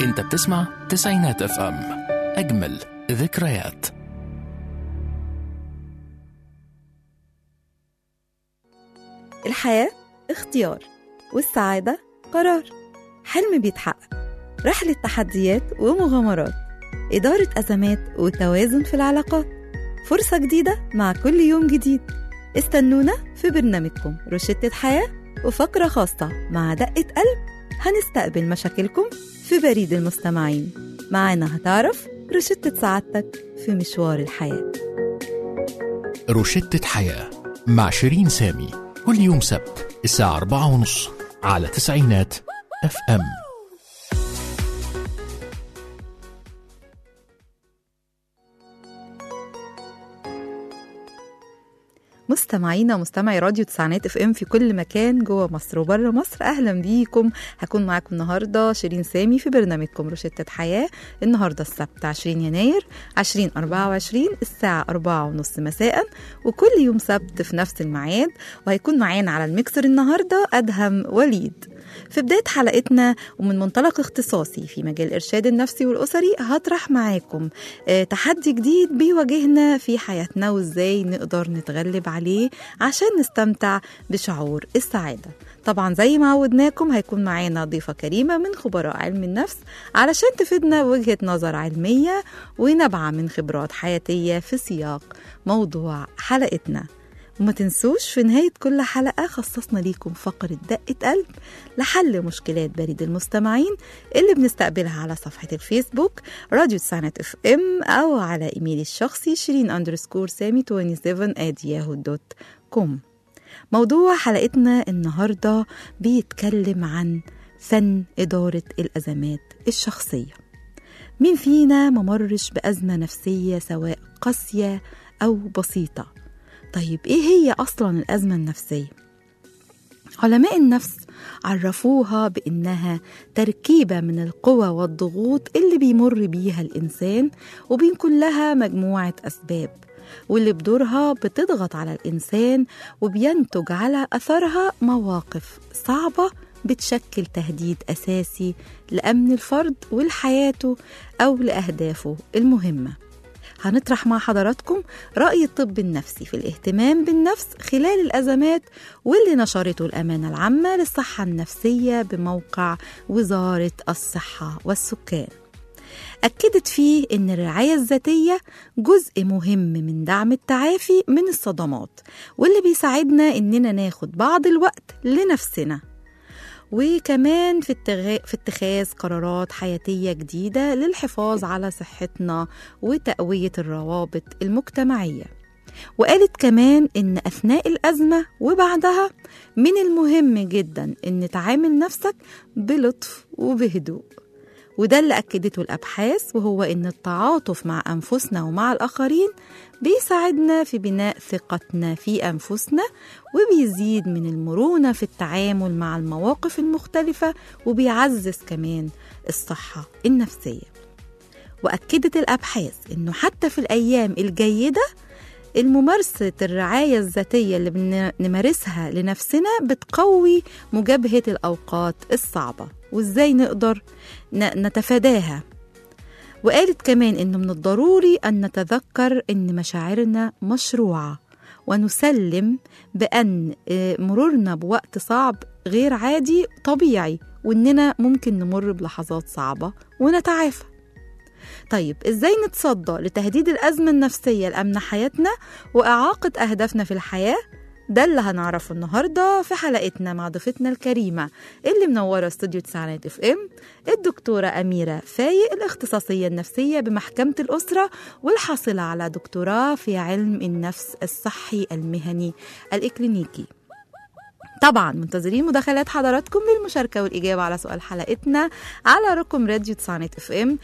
انت بتسمع تسعينات اف ام اجمل ذكريات الحياة اختيار والسعادة قرار حلم بيتحقق رحلة تحديات ومغامرات إدارة أزمات وتوازن في العلاقات فرصة جديدة مع كل يوم جديد استنونا في برنامجكم روشتة حياة وفقرة خاصة مع دقة قلب هنستقبل مشاكلكم في بريد المستمعين معانا هتعرف روشتة سعادتك في مشوار الحياه روشتة حياة مع شيرين سامي كل يوم سبت الساعة أربعة ونص على تسعينات اف ام مستمعينا ومستمعي راديو تسعينات اف ام في كل مكان جوه مصر وبره مصر اهلا بيكم هكون معاكم النهارده شيرين سامي في برنامجكم روشتة حياه النهارده السبت 20 يناير 2024 الساعه 4 ونص مساء وكل يوم سبت في نفس الميعاد وهيكون معانا على الميكسر النهارده ادهم وليد في بداية حلقتنا ومن منطلق اختصاصي في مجال الإرشاد النفسي والأسري هطرح معاكم آه، تحدي جديد بيواجهنا في حياتنا وإزاي نقدر نتغلب عليه عشان نستمتع بشعور السعادة طبعا زي ما عودناكم هيكون معانا ضيفة كريمة من خبراء علم النفس علشان تفيدنا وجهة نظر علمية ونبعة من خبرات حياتية في سياق موضوع حلقتنا وما تنسوش في نهاية كل حلقة خصصنا ليكم فقرة دقة قلب لحل مشكلات بريد المستمعين اللي بنستقبلها على صفحة الفيسبوك راديو تسعينات اف ام أو على إيميلي الشخصي شيرين أندرسكور سامي 27 at yahoo دوت كوم موضوع حلقتنا النهاردة بيتكلم عن فن إدارة الأزمات الشخصية مين فينا ممرش بأزمة نفسية سواء قاسية أو بسيطة طيب ايه هي اصلا الازمه النفسيه علماء النفس عرفوها بانها تركيبه من القوى والضغوط اللي بيمر بيها الانسان وبيكون لها مجموعه اسباب واللي بدورها بتضغط على الانسان وبينتج على اثرها مواقف صعبه بتشكل تهديد اساسي لامن الفرد ولحياته او لاهدافه المهمه هنطرح مع حضراتكم رأي الطب النفسي في الاهتمام بالنفس خلال الأزمات واللي نشرته الأمانة العامة للصحة النفسية بموقع وزارة الصحة والسكان أكدت فيه إن الرعاية الذاتية جزء مهم من دعم التعافي من الصدمات واللي بيساعدنا إننا ناخد بعض الوقت لنفسنا وكمان في, التغ... في اتخاذ قرارات حياتية جديدة للحفاظ على صحتنا وتقوية الروابط المجتمعية وقالت كمان إن أثناء الأزمة وبعدها من المهم جدا إن تعامل نفسك بلطف وبهدوء وده اللي أكدته الأبحاث وهو إن التعاطف مع أنفسنا ومع الآخرين بيساعدنا في بناء ثقتنا في أنفسنا وبيزيد من المرونة في التعامل مع المواقف المختلفة وبيعزز كمان الصحة النفسية وأكدت الأبحاث إنه حتى في الأيام الجيدة الممارسة الرعاية الذاتية اللي بنمارسها لنفسنا بتقوي مجابهة الأوقات الصعبة وإزاي نقدر نتفاداها وقالت كمان إنه من الضروري أن نتذكر إن مشاعرنا مشروعة ونسلم بأن مرورنا بوقت صعب غير عادي طبيعي وإننا ممكن نمر بلحظات صعبة ونتعافى طيب ازاي نتصدى لتهديد الأزمة النفسية لأمن حياتنا وإعاقة أهدافنا في الحياة ده اللي هنعرفه النهارده في حلقتنا مع ضيفتنا الكريمه اللي منوره استوديو تسعينات اف ام الدكتوره اميره فايق الاختصاصيه النفسيه بمحكمه الاسره والحاصله على دكتوراه في علم النفس الصحي المهني الاكلينيكي طبعا منتظرين مداخلات حضراتكم للمشاركه والاجابه على سؤال حلقتنا على رقم راديو تسعينات اف ام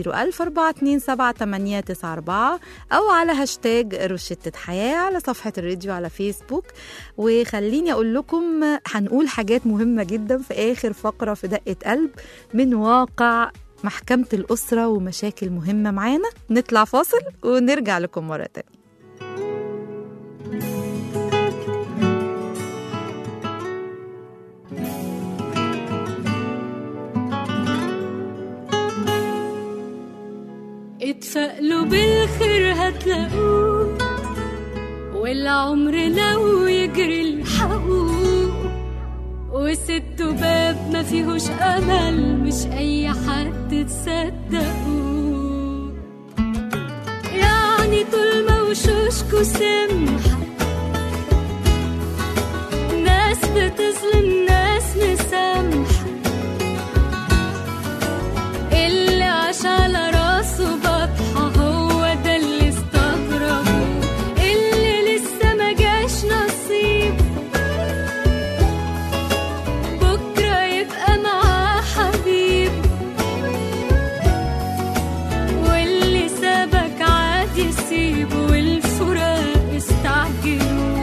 004278894 او على هاشتاج روشتة حياه على صفحه الراديو على فيسبوك وخليني اقول لكم هنقول حاجات مهمه جدا في اخر فقره في دقه قلب من واقع محكمة الأسرة ومشاكل مهمة معانا نطلع فاصل ونرجع لكم مرة تانية اتفائلوا بالخير هتلاقوه والعمر لو يجري الحقوق وست باب ما فيهوش امل مش اي حد تصدقوه يعني طول ما وشوشكوا سمحة ناس بتظلم ناس مسامحة اللي عاش على راسه بطحة هو ده اللي استغربه اللي لسه ما جاش نصيب بكرة يبقى معاه حبيب واللي سابك عادي سيبه والفراق استعجلوا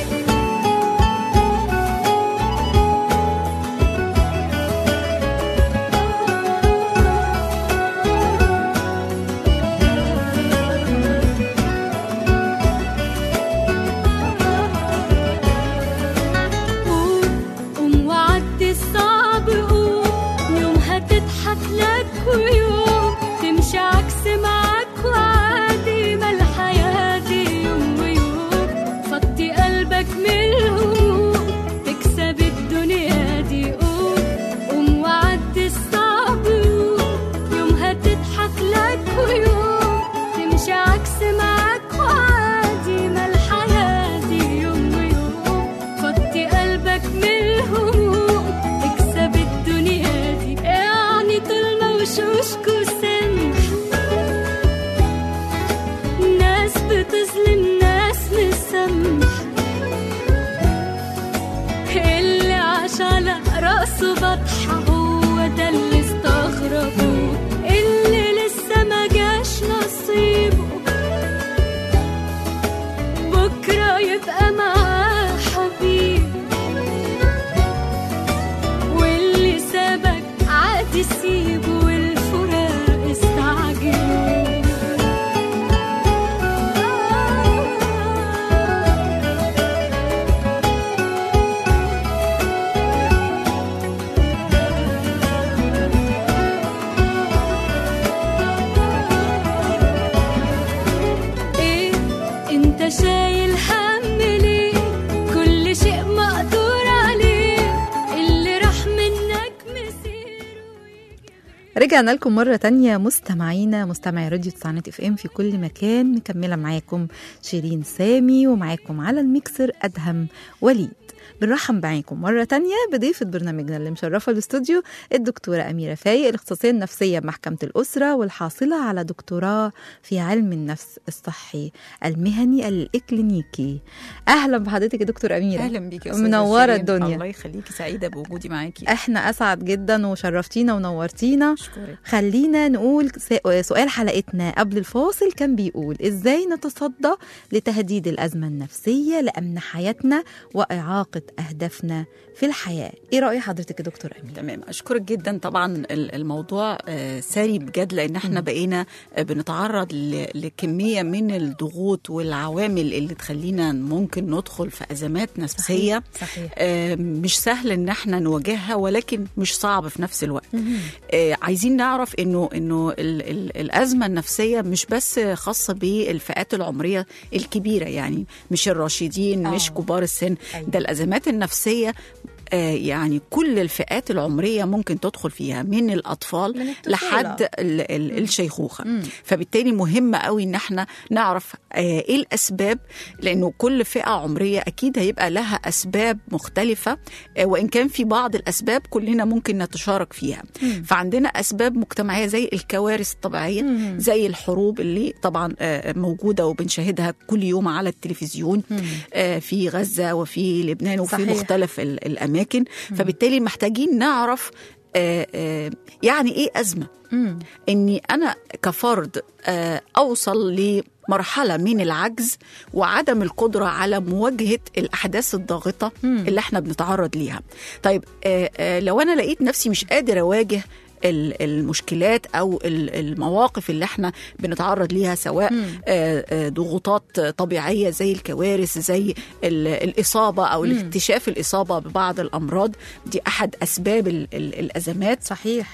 قوم قوم وعدي الصعب قوم يوم هتضحك لك ويوم تمشي عكس معاك وعادي ما الحياة دي يوم ويوم فضي قلبك من الهموم تكسب الدنيا دي قوم قوم وعدي الصعب قوم يوم هتضحك لك ويوم تمشي عكس معاك وعادي ما الحياة دي يوم ويوم فضي قلبك من الهموم تكسب الدنيا دي يعني طول ما وشوشكوا سمح ناس بتظلم ناس مسامح اللي عاش على راسه بطحة هو ده اللي استغربوه اللي لسه ما جاش نصيبه بكرة يبقى معاه حبيب واللي سابك عادي سيبه والفراق استعجلوا ايه انت شايل هم ليه كل شيء مقدور عليه اللي راح منك مسيره رجعنا لكم مرة تانية مستمعينا مستمعي راديو تسعينات اف ام في كل مكان مكملة معاكم شيرين سامي ومعاكم على الميكسر أدهم وليد بنرحب معاكم مرة تانية بضيفة برنامجنا اللي مشرفة الاستوديو الدكتورة أميرة فايق الاختصاصية النفسية بمحكمة الأسرة والحاصلة على دكتوراه في علم النفس الصحي المهني الإكلينيكي أهلا بحضرتك يا دكتور أميرة اهلا بيكي يا أستاذة منورة شيرين. الدنيا. الله يخليكي سعيده بوجودي معاكي احنا أسعد جدا وشرفتينا ونورتينا اشكرك خلينا نقول س- سؤال حلقتنا قبل الفاصل كان بيقول ازاي نتصدى لتهديد الأزمة النفسية لأمن حياتنا وإعاقة أهدافنا في الحياة ايه رأي حضرتك يا دكتور أمين؟ تمام اشكرك جدا طبعا ال- الموضوع آه، ساري بجد لان احنا بقينا آه، بنتعرض ل- لكميه من الضغوط والعوامل اللي تخلينا ممكن ندخل في ازمات نفسيه صحيح آه، مش سهل ان احنا نواجهها ولكن مش صعب في نفس الوقت آه، عايزين نعرف انه انه ال ال الازمه النفسيه مش بس خاصه بالفئات العمريه الكبيره يعني مش الراشدين مش آه. كبار السن أيوة. ده الازمات النفسيه آه، يعني كل الفئات العمريه ممكن تدخل فيها من الاطفال من الطفولة. لحد ال ال الشيخوخه مم. فبالتالي مهم قوي ان احنا نعرف آه، ايه الاسباب لانه كل فئه عمريه اكيد هيبقى لها اسباب مختلفه آه، وان كان في بعض الاسباب كلنا ممكن نتشارك فيها مم. فعندنا اسباب مجتمعيه زي الكوارث الطبيعيه مم. زي الحروب اللي طبعا آه، موجوده وبنشاهدها كل يوم على التلفزيون مم. آه، في غزه وفي لبنان وفي صحيح. مختلف ال- الاماكن فبالتالي محتاجين نعرف آه، آه، يعني ايه ازمه مم. اني انا كفرد آه، اوصل لمرحله من العجز وعدم القدره على مواجهه الاحداث الضاغطه مم. اللي احنا بنتعرض ليها طيب آه، آه، لو انا لقيت نفسي مش قادر اواجه ال- المشكلات او ال- المواقف اللي احنا بنتعرض ليها سواء مم. آه، آه، ضغوطات طبيعيه زي الكوارث زي ال- الاصابه او مم. اكتشاف الاصابه ببعض الامراض دي احد اسباب ال- ال- الازمات صحيح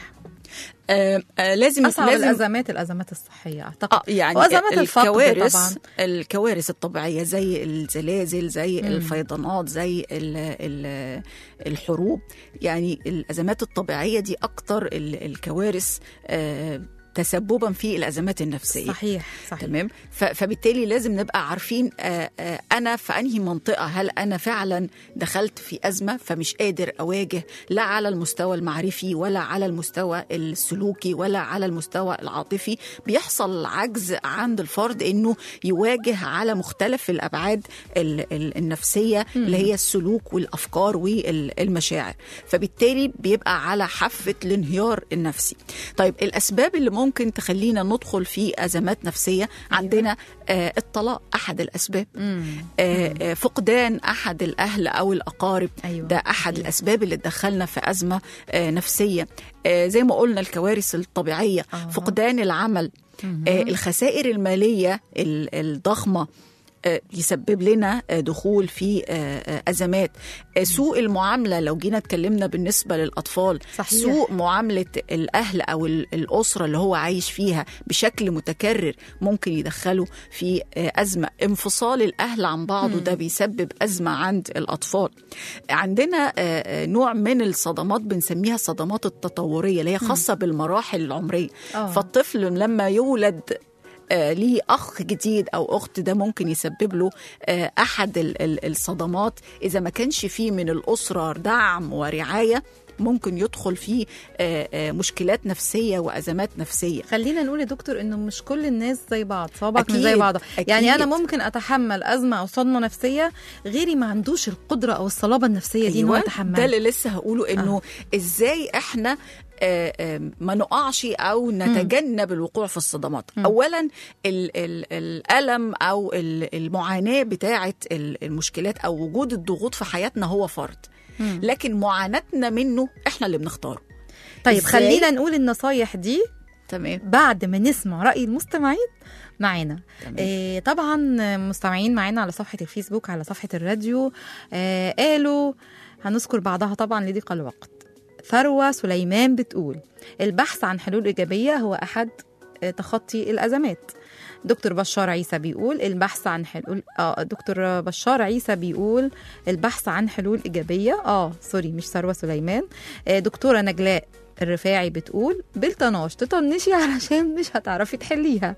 آه آه لازم اصعب لازم الازمات الازمات الصحيه اعتقد اه يعني وازمات الفقر الكوارث طبعا الكوارث الطبيعيه زي الزلازل زي مم. الفيضانات زي ال ال الحروب يعني الازمات الطبيعيه دي اكتر ال- الكوارث آه تسببا في الازمات النفسيه صحيح صحيح تمام ف- فبالتالي لازم نبقى عارفين آه، آه، انا في انهي منطقه هل انا فعلا دخلت في ازمه فمش قادر اواجه لا على المستوى المعرفي ولا على المستوى السلوكي ولا على المستوى العاطفي بيحصل عجز عند الفرد انه يواجه على مختلف الابعاد ال- ال- النفسيه اللي هي السلوك والافكار والمشاعر فبالتالي بيبقى على حافه الانهيار النفسي طيب الاسباب اللي ممكن تخلينا ندخل في ازمات نفسيه عندنا آه الطلاق احد الاسباب مم. آه آه، فقدان احد الاهل او الاقارب أيوة. ده احد الاسباب اللي تدخلنا في ازمه آه نفسيه آه زي ما قلنا الكوارث الطبيعيه آه. فقدان العمل آه الخسائر الماليه ال- الضخمه آه، يسبب لنا آه، دخول في آه، آه، ازمات آه، سوء المعامله لو جينا اتكلمنا بالنسبه للاطفال صحيح. سوء معامله الاهل او ال- الاسره اللي هو عايش فيها بشكل متكرر ممكن يدخله في آه، ازمه انفصال الاهل عن بعض وده بيسبب ازمه عند الاطفال عندنا آه، آه، نوع من الصدمات بنسميها الصدمات التطوريه اللي هي خاصه بالمراحل العمريه آه. فالطفل لما يولد آه، ليه اخ جديد او اخت ده ممكن يسبب له آه، احد ال- ال- الصدمات اذا ما كانش فيه من الاسره دعم ورعايه ممكن يدخل في آه، آه، مشكلات نفسيه وازمات نفسيه خلينا نقول يا دكتور انه مش كل الناس زي بعض صوابعك مش أكيد، زي بعضها أكيد. يعني انا ممكن اتحمل ازمه او صدمه نفسيه غيري ما عندوش القدره او الصلابه النفسيه دي انه ده يتحملها اللي لسه هقوله انه آه. ازاي احنا آه، آه، ما نقعش او نتجنب الوقوع في الصدمات مم. اولا ال ال الالم او ال- المعاناه بتاعه ال- المشكلات او وجود الضغوط في حياتنا هو فرض مم. لكن معاناتنا منه احنا اللي بنختاره طيب إزاي؟ خلينا نقول النصايح دي تمام بعد ما نسمع راي المستمعين معانا تمام. آه طبعا مستمعين معانا على صفحه الفيسبوك على صفحه الراديو آه قالوا هنذكر بعضها طبعا لضيق الوقت ثروه سليمان بتقول البحث عن حلول ايجابيه هو احد آه، تخطي الازمات دكتور بشار عيسى بيقول البحث عن حلول اه دكتور بشار عيسى بيقول البحث عن حلول ايجابيه اه سوري مش ثروه سليمان آه دكتوره نجلاء الرفاعي بتقول بالطناش تطنشي علشان مش هتعرفي تحليها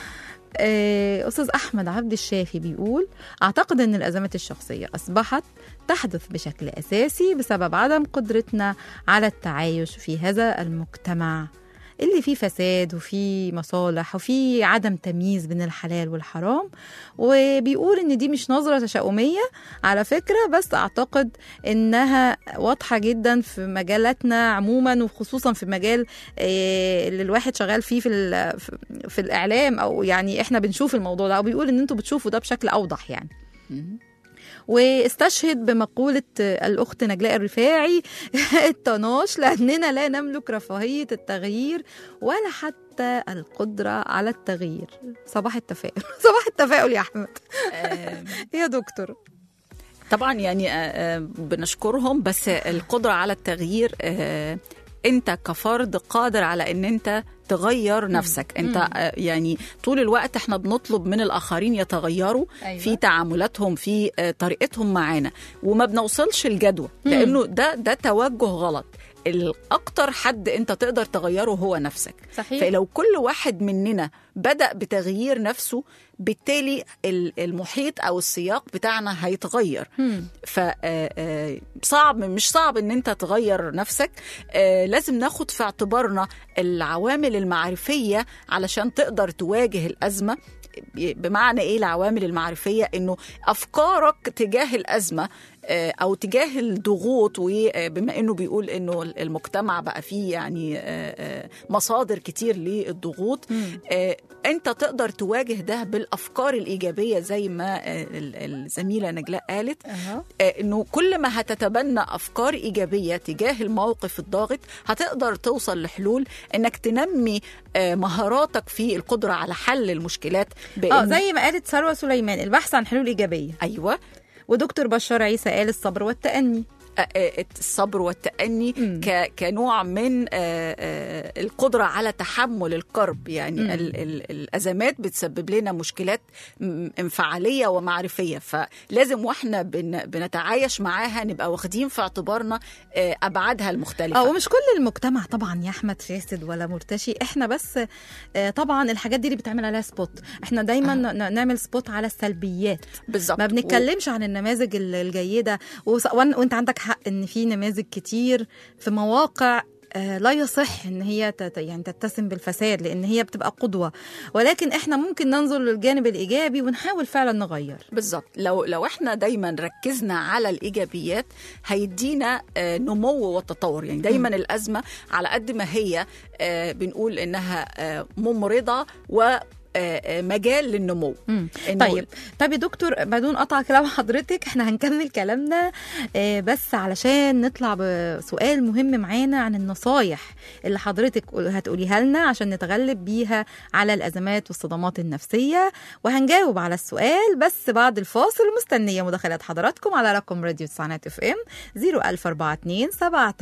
آه، أستاذ أحمد عبد الشافي بيقول أعتقد أن الأزمات الشخصية أصبحت تحدث بشكل أساسي بسبب عدم قدرتنا على التعايش في هذا المجتمع اللي فيه فساد وفيه مصالح وفيه عدم تمييز بين الحلال والحرام وبيقول ان دي مش نظرة تشاؤمية على فكرة بس اعتقد انها واضحة جدا في مجالاتنا عموما وخصوصا في مجال آه، اللي الواحد شغال فيه في ال- في- في الاعلام او يعني احنا بنشوف الموضوع ده وبيقول ان انتوا بتشوفوا ده بشكل اوضح يعني مم. واستشهد بمقولة الأخت نجلاء الرفاعي الطناش لأننا لا نملك رفاهية التغيير ولا حتى القدرة على التغيير صباح التفاؤل صباح التفاؤل يا أحمد آه، يا دكتور طبعا يعني آه، آه، بنشكرهم بس القدره على التغيير آه، انت كفرد قادر على ان انت تغير نفسك انت مم. آه، يعني طول الوقت احنا بنطلب من الاخرين يتغيروا أيوة. في تعاملاتهم في آه، طريقتهم معانا وما بنوصلش الجدوى مم. لانه ده ده توجه غلط الاكتر حد انت تقدر تغيره هو نفسك صحيح فلو كل واحد مننا بدأ بتغيير نفسه بالتالي ال- المحيط او السياق بتاعنا هيتغير مم. فصعب مش صعب ان انت تغير نفسك آه، لازم ناخد في اعتبارنا العوامل المعرفيه علشان تقدر تواجه الازمه بمعنى ايه العوامل المعرفيه انه افكارك تجاه الازمه آه، او تجاه الضغوط وبما انه بيقول انه المجتمع بقى فيه يعني آه، آه، مصادر كتير للضغوط مم. آه، انت تقدر تواجه ده بالافكار الايجابيه زي ما آه، ال- الزميله نجلاء قالت أها. آه، انه كل ما هتتبنى افكار ايجابيه تجاه الموقف الضاغط هتقدر توصل لحلول انك تنمي آه، مهاراتك في القدره على حل المشكلات اه بإن- زي ما قالت ثروة سليمان البحث عن حلول إيجابية ايوه ودكتور بشار عيسى قال الصبر والتأني آه، آه، الصبر والتأني مم. ك- كنوع من آه، آه، القدرة على تحمل الكرب يعني مم. ال- ال- الأزمات بتسبب لنا مشكلات م- انفعالية ومعرفية فلازم واحنا بن- بنتعايش معاها نبقى واخدين في اعتبارنا آه، أبعادها المختلفة اه ومش كل المجتمع طبعا يا احمد فاسد ولا مرتشي احنا بس آه، طبعا الحاجات دي اللي بتعمل عليها سبوت احنا دايما ن- نعمل سبوت على السلبيات بالظبط ما بنتكلمش عن النماذج ال- الجيده وص- وأن- وانت عندك حق ان في نماذج كتير في مواقع آه، لا يصح ان هي تت يعني تتسم بالفساد لان هي بتبقى قدوه ولكن احنا ممكن ننظر للجانب الايجابي ونحاول فعلا نغير بالظبط لو لو احنا دايما ركزنا على الايجابيات هيدينا آه، نمو وتطور يعني دايما م. الازمه على قد ما هي آه، بنقول انها آه، ممرضه و آه، آه، مجال للنمو مم. إنه- طيب طيب يا دكتور بدون قطع كلام حضرتك احنا هنكمل كلامنا آه، بس علشان نطلع بسؤال مهم معانا عن النصايح اللي حضرتك قول- هتقوليها لنا عشان نتغلب بيها على الازمات والصدمات النفسيه وهنجاوب على السؤال بس بعد الفاصل مستنيه مداخلات حضراتكم على رقم راديو تسعينات اف ام 01042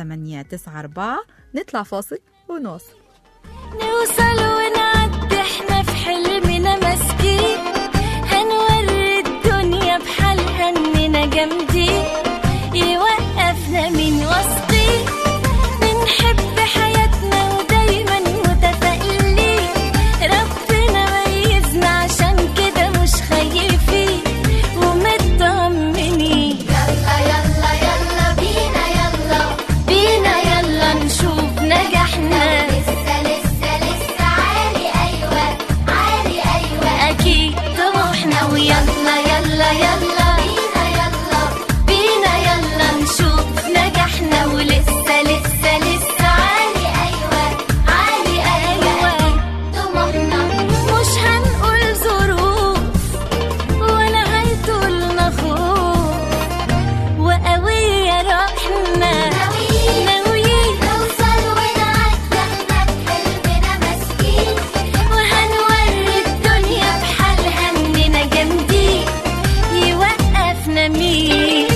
7894 نطلع فاصل ونواصل نوصل ونعدي احنا في حلمنا ماسكين هنوري الدنيا بحالها اننا جامدين يوقفنا من وسطين بنحب حياتنا ودايما متفائلين ربنا ميزنا عشان كده مش خايفين ومطمنين يلا يلا يلا بينا يلا بينا يلا نشوف نجاحنا لسه لسه لسه عالي ايوه عالي ايوه اكيد طموحنا ويلا يلا يلا بينا يلا بينا يلا نشوف نجاحنا ولسه لسه لسه عالي ايوه عالي ايوه طموحنا مش هنقول ظروف ولا هيطولنا خوف وقوية روحنا ناويين نوصل ونعدي احنا بحلمنا ماسكين وهنوري الدنيا بحالها اننا جامدين يوقفنا مين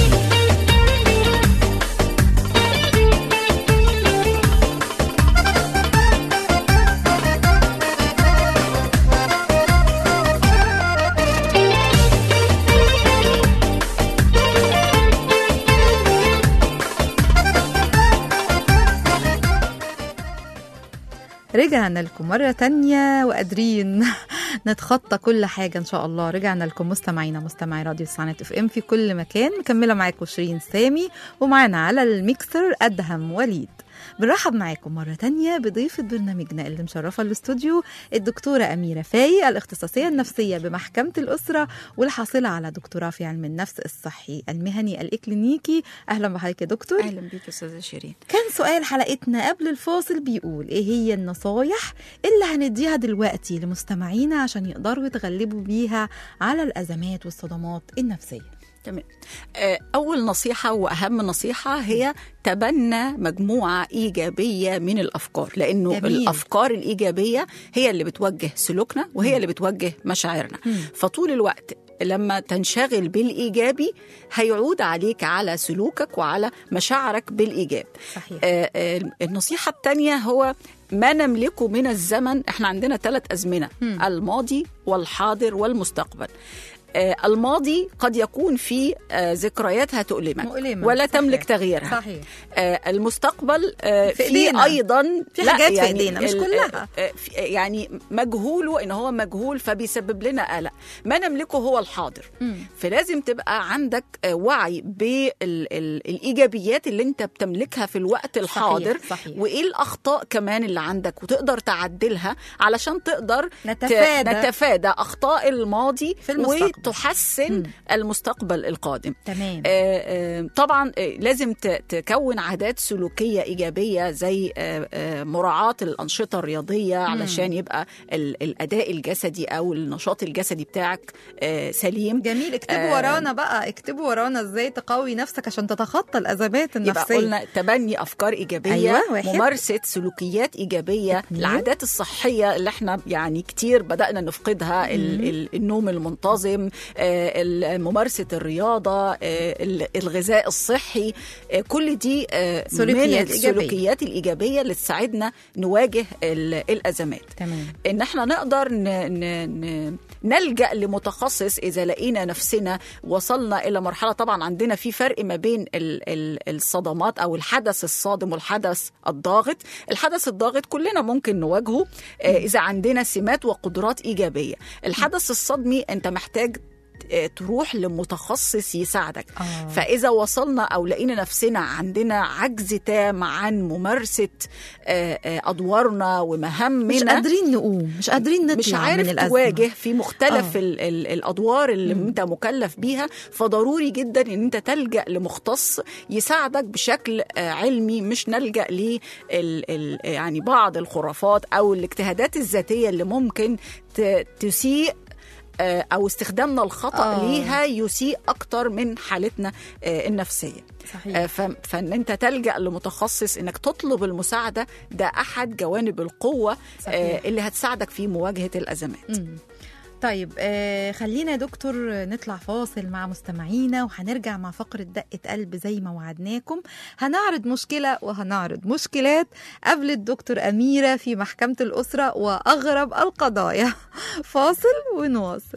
رجعنا لكم مرة تانية وقادرين نتخطى كل حاجة إن شاء الله رجعنا لكم مستمعينا مستمعي راديو الساعات اف ام في كل مكان مكملة معاكم شيرين سامي ومعانا على الميكسر أدهم وليد بنرحب معاكم مرة تانية بضيفة برنامجنا اللي مشرفة الاستوديو الدكتورة أميرة فاي الاختصاصية النفسية بمحكمة الأسرة والحاصلة على دكتوراه في علم النفس الصحي المهني الإكلينيكي أهلا بحضرتك يا دكتور اهلا بيك استاذه شيرين كان سؤال حلقتنا قبل الفاصل بيقول ايه هي النصايح اللي هنديها دلوقتي لمستمعينا عشان يقدروا يتغلبوا بيها على الازمات والصدمات النفسيه تمام آه، أول نصيحة وأهم نصيحة هي تبنى مجموعة إيجابية من الأفكار لأنه جميل. الأفكار الإيجابية هي اللي بتوجه سلوكنا وهي اللي بتوجه مشاعرنا مم. فطول الوقت لما تنشغل بالإيجابي هيعود عليك على سلوكك وعلى مشاعرك بالإيجاب صحيح آه، آه، النصيحة الثانية هو ما نملكه من الزمن احنا عندنا ثلاث أزمنة مم. الماضي والحاضر والمستقبل آه، الماضي قد يكون فيه آه، ذكريات هتؤلمك مؤلمة. ولا صحيح. تملك تغييرها صحيح آه، المستقبل آه، في في إيدينا. ايضا في لا، حاجات في إيدينا، مش ال- كلها. آه، آه، في- يعني مجهوله ان هو مجهول فبيسبب لنا قلق ما نملكه هو الحاضر مم. فلازم تبقى عندك آه، وعي بالايجابيات اللي انت بتملكها في الوقت الحاضر صحيح. وايه الاخطاء كمان اللي عندك وتقدر تعدلها علشان تقدر ت- نتفادى. نتفادى اخطاء الماضي في المستقبل. وتحسن مم. المستقبل القادم تمام آه، آه، طبعا آه، لازم ت- تكون عادات سلوكيه ايجابيه زي آه، آه، مراعاه الانشطه الرياضيه علشان يبقى ال- الاداء الجسدي او النشاط الجسدي بتاعك آه، سليم جميل اكتبوا آه، ورانا بقى اكتبوا ورانا ازاي تقوي نفسك عشان تتخطى الازمات يبقى النفسيه قلنا تبني افكار ايجابيه أيوة، واحد. ممارسه سلوكيات ايجابيه اتنين. العادات الصحيه اللي احنا يعني كتير بدانا نفقدها ال- ال- النوم المنتظم آه، ال- ممارسه الرياضه آه، ال- الغذاء الصحي آه، كل دي آه، من سلوكيات إيجابية. السلوكيات الايجابيه اللي تساعدنا نواجه ال- الازمات تمام ان احنا نقدر ن... ن... ن... نلجا لمتخصص اذا لقينا نفسنا وصلنا الى مرحله طبعا عندنا في فرق ما بين ال... ال... الصدمات او الحدث الصادم والحدث الضاغط الحدث الضاغط كلنا ممكن نواجهه آه، اذا عندنا سمات وقدرات ايجابيه الحدث الصدمي انت محتاج آه، تروح لمتخصص يساعدك آه. فاذا وصلنا او لقينا نفسنا عندنا عجز تام عن ممارسه آه، آه، ادوارنا ومهامنا مش قادرين نقوم مش قادرين نطلع مش من عارف الأزمة. تواجه في مختلف آه. ال ال الادوار اللي مم. انت مكلف بيها فضروري جدا ان انت تلجا لمختص يساعدك بشكل آه، علمي مش نلجا ل ال ال يعني بعض الخرافات او الاجتهادات الذاتيه اللي ممكن ت- تسيء آه، او استخدامنا الخطا آه. ليها يسيء اكتر من حالتنا آه، النفسيه صحيح آه، ف- فان انت تلجا لمتخصص انك تطلب المساعده ده احد جوانب القوه صحيح. آه، اللي هتساعدك في مواجهه الازمات مم. طيب آه خلينا يا دكتور نطلع فاصل مع مستمعينا وهنرجع مع فقرة دقة قلب زي ما وعدناكم هنعرض مشكلة وهنعرض مشكلات قبل الدكتور أميرة في محكمة الأسرة وأغرب القضايا فاصل ونواصل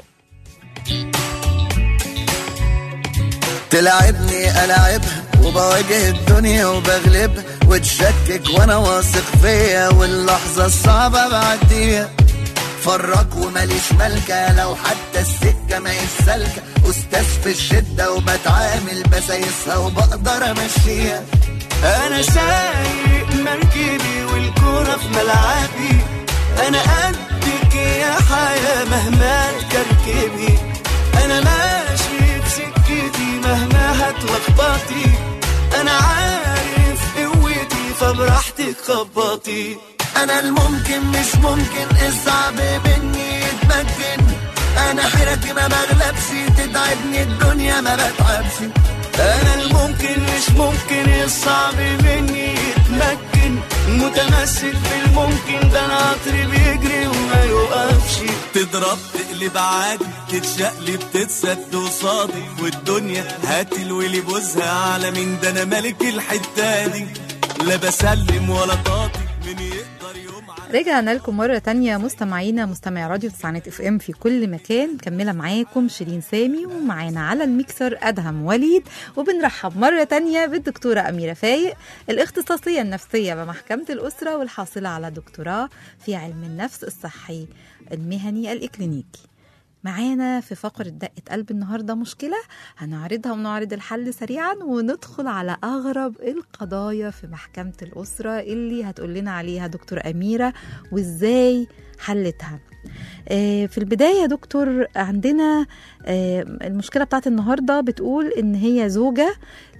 تلعبني ألعبها وبواجه الدنيا وبغلبها وتشكك وانا واثق فيا واللحظة الصعبة بعديها فرق وماليش ملكة لو حتى السكة ما سالكة أستاذ في الشدة وبتعامل بسايسها وبقدر أمشيها انا سايق مركبي والكرة في ملعبي انا قدك يا حياة مهما تكركبي انا ماشي في سكتي مهما هتلخبطي انا عارف قوتي فبراحتك خبطي أنا الممكن مش ممكن الصعب مني يتمكن أنا حيرتي ما بغلبش تتعبني الدنيا ما بتعبش انا الممكن مش ممكن الصعب مني يتمكن متمسك بالممكن ده انا عطري بيجري وما يوقفش تضرب تقلب عادي تتشقلب تتسد قصادي والدنيا هات الولي بوزها على مين ده انا ملك الحته دي لا بسلم ولا طاطي من يقدر يوم على رجعنا لكم مرة تانية مستمعينا مستمعي راديو تسعينات اف ام في كل مكان مكملة معاكم شيرين سامي ومعانا على الميكسر أدهم وليد وبنرحب مرة تانية بالدكتورة أميرة فايق الاختصاصية النفسية بمحكمة الأسرة والحاصلة على دكتوراه في علم النفس الصحي المهني الإكلينيكي معانا في فقرة دقة قلب النهاردة مشكلة هنعرضها ونعرض الحل سريعا وندخل على أغرب القضايا في محكمة الأسرة اللي هتقول لنا عليها دكتور أميرة وإزاي حلتها آه، في البداية يا دكتور عندنا آه، المشكلة بتاعت النهاردة بتقول إن هي زوجة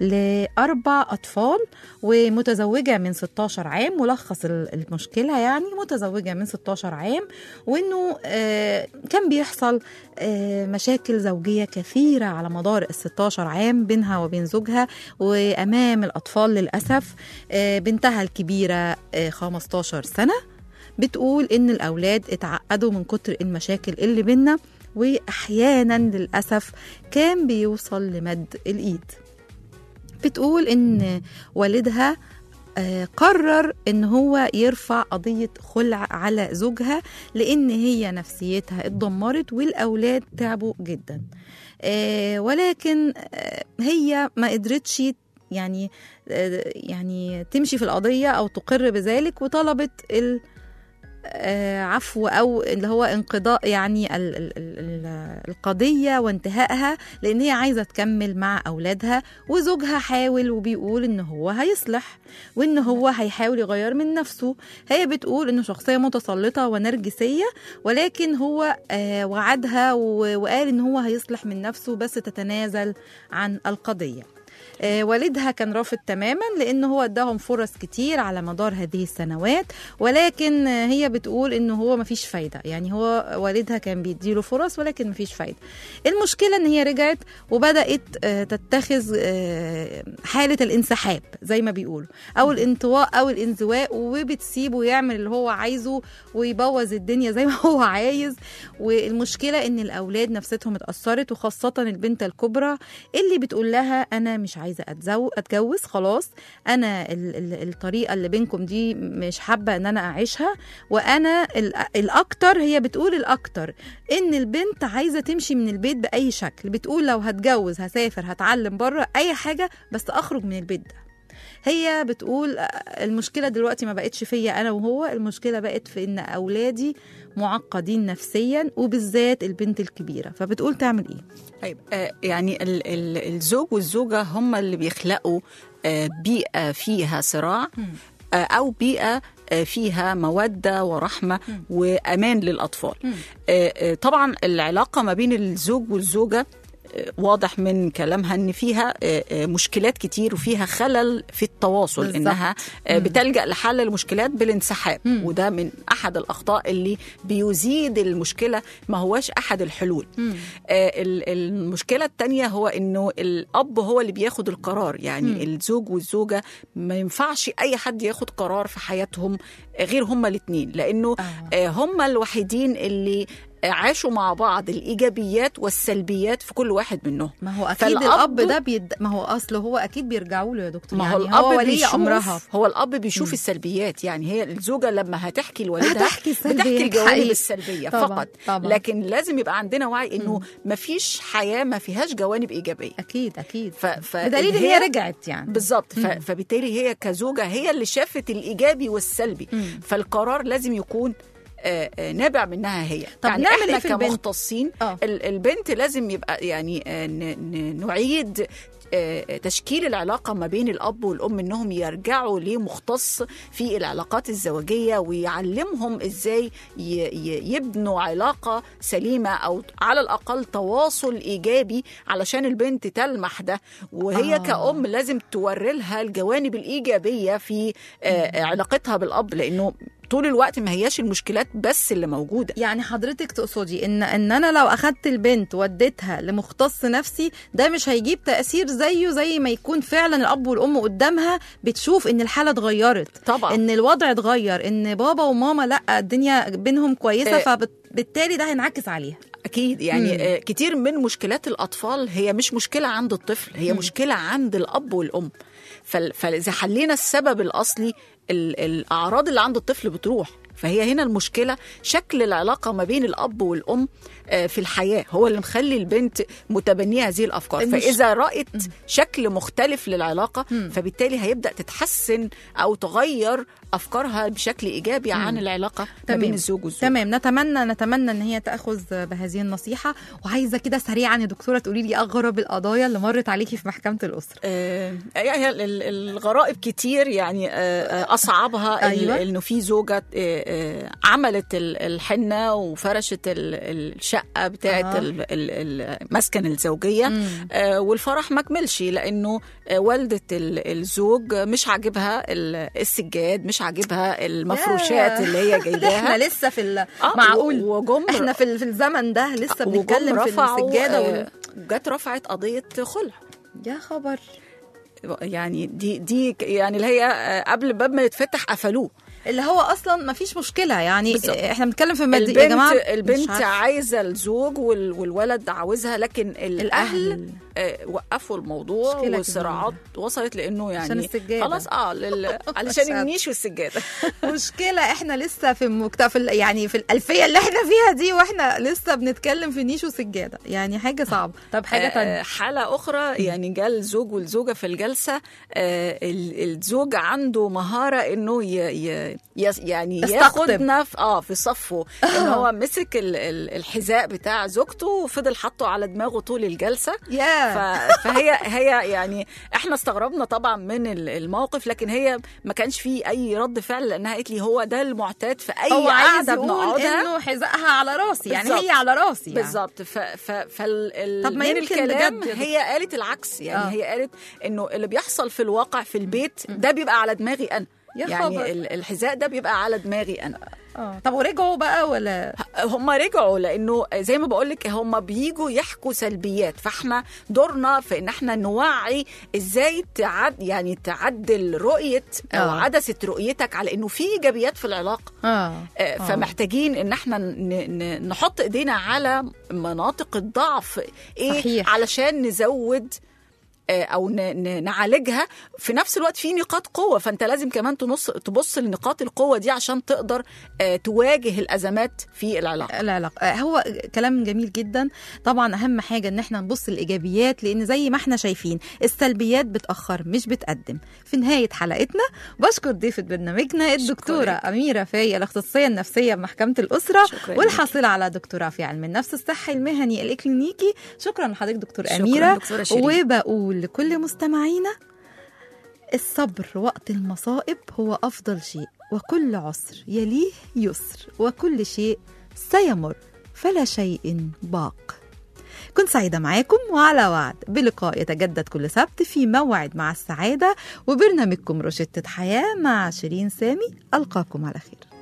لأربع أطفال ومتزوجة من 16 عام ملخص ال- المشكلة يعني متزوجة من 16 عام وإنه آه، كان بيحصل آه، مشاكل زوجية كثيرة على مدار ال 16 عام بينها وبين زوجها وأمام الأطفال للأسف آه، بنتها الكبيرة آه، 15 سنة بتقول ان الاولاد اتعقدوا من كتر المشاكل اللي بينا واحيانا للاسف كان بيوصل لمد الايد بتقول ان والدها آه، قرر ان هو يرفع قضيه خلع على زوجها لان هي نفسيتها اتدمرت والاولاد تعبوا جدا آه، ولكن آه، هي ما قدرتش يعني آه، يعني تمشي في القضيه او تقر بذلك وطلبت ال آه، عفو او اللي هو انقضاء يعني ال ال ال ال القضيه وانتهائها لان هي عايزه تكمل مع اولادها وزوجها حاول وبيقول ان هو هيصلح وان هو هيحاول يغير من نفسه هي بتقول انه شخصيه متسلطه ونرجسيه ولكن هو آه، وعدها و- وقال ان هو هيصلح من نفسه بس تتنازل عن القضيه آه، والدها كان رافض تماما لان هو اداهم فرص كتير على مدار هذه السنوات ولكن آه، هي بتقول ان هو مفيش فايده يعني هو والدها كان بيديله فرص ولكن مفيش فايده المشكله ان هي رجعت وبدات آه، تتخذ آه، حاله الانسحاب زي ما بيقولوا او الانطواء او الانزواء وبتسيبه يعمل اللي هو عايزه ويبوظ الدنيا زي ما هو عايز والمشكله ان الاولاد نفسيتهم اتاثرت وخاصه البنت الكبرى اللي بتقول لها انا مش عايزه أتزو... اتجوز خلاص انا ال... ال... الطريقه اللي بينكم دي مش حابه ان انا اعيشها وانا ال... الاكتر هي بتقول الاكتر ان البنت عايزه تمشي من البيت باي شكل بتقول لو هتجوز هسافر هتعلم بره اي حاجه بس اخرج من البيت ده هي بتقول المشكله دلوقتي ما بقتش فيا انا وهو المشكله بقت في ان اولادي معقدين نفسيا وبالذات البنت الكبيره فبتقول تعمل ايه طيب آه، يعني ال- ال- الزوج والزوجة هم اللي بيخلقوا آه، بيئة فيها صراع آه، أو بيئة آه، فيها مودة ورحمة وأمان للأطفال آه، آه، طبعا العلاقة ما بين الزوج والزوجة آه، واضح من كلامها ان فيها آه، آه، مشكلات كتير وفيها خلل في التواصل بالظبط. انها آه، بتلجا لحل المشكلات بالانسحاب وده من احد الاخطاء اللي بيزيد المشكله ما هواش احد الحلول آه، ال- المشكله الثانيه هو انه الاب هو اللي بياخد القرار يعني الزوج والزوجه ما ينفعش اي حد ياخد قرار في حياتهم غير هما الاثنين لانه آه، هما الوحيدين اللي عاشوا مع بعض الايجابيات والسلبيات في كل واحد منهم ما هو اكيد فالأب- الاب ده بيد... ما هو اصله هو اكيد بيرجعوا له يا دكتور ما يعني هو الاب هو ولي بيشوف امرها هو الاب بيشوف السلبيات يعني هي الزوجه لما هتحكي لوالدها هتحكي السلبيات، بتحكي الجوانب حقيقي. السلبيه طبعاً، فقط طبعاً. لكن لازم يبقى عندنا وعي انه ما فيش حياه ما فيهاش جوانب ايجابيه اكيد اكيد ف... ف... بدليل ان هي رجعت يعني بالظبط ف... فبالتالي هي كزوجه هي اللي شافت الايجابي والسلبي فالقرار لازم يكون آه، آه، نابع منها هي طب يعني نعمل احنا إيه في البنت؟ كمختصين آه. ال- البنت لازم يبقى يعني آه، ن- ن- نعيد آه، تشكيل العلاقة ما بين الأب والأم إنهم يرجعوا لمختص في العلاقات الزوجية ويعلمهم إزاي ي- ي- يبنوا علاقة سليمة أو على الأقل تواصل إيجابي علشان البنت تلمح ده وهي آه. آه. كأم لازم توري لها الجوانب الإيجابية في آه، علاقتها بالأب لأنه طول الوقت ما هياش المشكلات بس اللي موجودة يعني حضرتك تقصدي ان ان انا لو اخدت البنت وديتها لمختص نفسي ده مش هيجيب تاثير زيه زي ما يكون فعلا الاب والام قدامها بتشوف ان الحاله اتغيرت طبعا ان الوضع اتغير ان بابا وماما لا الدنيا بينهم كويسه آه. فبالتالي ده هينعكس عليها اكيد يعني آه، كتير من مشكلات الاطفال هي مش مشكله عند الطفل هي مشكله عند الاب والام فال- فاذا حلينا السبب الاصلي ال- الاعراض اللي عند الطفل بتروح فهي هنا المشكله شكل العلاقه ما بين الاب والام آه، في الحياه هو اللي مخلي البنت متبنيه هذه الافكار المش- فاذا رأت شكل مختلف للعلاقه فبالتالي هيبدا تتحسن او تغير افكارها بشكل ايجابي عن العلاقه ما بين الزوج والزوج تمام نتمنى نتمنى ان هي تاخذ بهذه النصيحه وعايزه كده سريعا يا دكتوره تقولي لي اغرب القضايا اللي مرت عليكي في محكمه الاسره آه، يعني ال- ال- الغرائب كتير يعني آه، آه، اصعبها ال- أيوة. انه في زوجه آه، آه، عملت ال- الحنه وفرشت ال- الشقه بتاعت آه. ال- ال- المسكن الزوجيه آه، والفرح ما كملش لانه آه، والده ال- الزوج مش عاجبها ال- السجاد مش عاجبها المفروشات ياه. اللي هي جايباها احنا لسه في ال- آه، معقول و- وجم احنا في ال- في الزمن ده لسه وجم بنتكلم في رفعوا السجاده وال... آه، جت رفعت قضيه خلع يا خبر يعني دي دي يعني اللي هي آه، قبل باب ما يتفتح قفلوه اللي هو اصلا ما فيش مشكله يعني بالظبط. احنا بنتكلم في مادي البنت يا جماعه مش البنت عارفة. عايزه الزوج وال- والولد عاوزها لكن الاهل الأهل. آه، وقفوا الموضوع مشكلة والصراعات وصلت لانه يعني عشان السجادة. خلاص اه لل... عشان- علشان النيش والسجاده مشكله احنا لسه في المكتب في ال- يعني في الالفيه اللي احنا فيها دي واحنا لسه بنتكلم في نيش وسجاده يعني حاجه صعبه طب حاجه آه، تانية حالة أخرى يعني جاء الزوج والزوجة في الجلسة آه، ال- الزوج عنده مهارة إنه ي- ي- يس يعني استقطب. ياخدنا في اه في صفه ان هو مسك ال- ال- الحذاء بتاع زوجته وفضل حاطه على دماغه طول الجلسه يا ف- فهي هي يعني احنا استغربنا طبعا من ال- الموقف لكن هي ما كانش فيه اي رد فعل لانها قالت لي هو ده المعتاد في اي هو عايز قعده يقول بنقعدها انه حذائها على راسي يعني بالظبط. هي على راسي يعني. بالظبط ف ف فال طب ما من يمكن الكلام بجد- هي قالت العكس يعني آه. آه. هي قالت انه اللي بيحصل في الواقع في البيت ده بيبقى على دماغي انا يا يعني خبر. ال- الحذاء ده بيبقى على دماغي انا اه طب ورجعوا بقى ولا هم رجعوا لانه زي ما بقول لك هم بيجوا يحكوا سلبيات فاحنا دورنا في ان احنا نوعي ازاي تعد يعني تعدل رؤيه او آه. عدسه رؤيتك على انه في ايجابيات في العلاقه اه آه، فمحتاجين ان احنا ن- ن- نحط ايدينا على مناطق الضعف ايه صحيح. علشان نزود آه، او ن- ن- نعالجها في نفس الوقت في نقاط قوه فانت لازم كمان تنص تبص لنقاط القوه دي عشان تقدر آه، تواجه الازمات في العلاقه العلاقة آه، هو كلام جميل جدا طبعا أهم حاجة إن احنا نبص الإيجابيات لأن زي ما احنا شايفين السلبيات بتأخر مش بتقدم في نهاية حلقتنا بشكر ضيفة برنامجنا الدكتورة أميرة فاي الاختصاصية النفسية بمحكمة الأسرة شكراً والحاصلة على دكتوراه في علم النفس الصحي المهني الإكلينيكي شكرا لحضرتك دكتور شكراً أميرة دكتورة شيرين. وبقول لكل مستمعينا الصبر وقت المصائب هو أفضل شيء وكل عسر يليه يسر وكل شيء سيمر فلا شيء باق كنت سعيدة معاكم وعلى وعد بلقاء يتجدد كل سبت في موعد مع السعادة وبرنامجكم روشتة حياة مع شيرين سامي ألقاكم على خير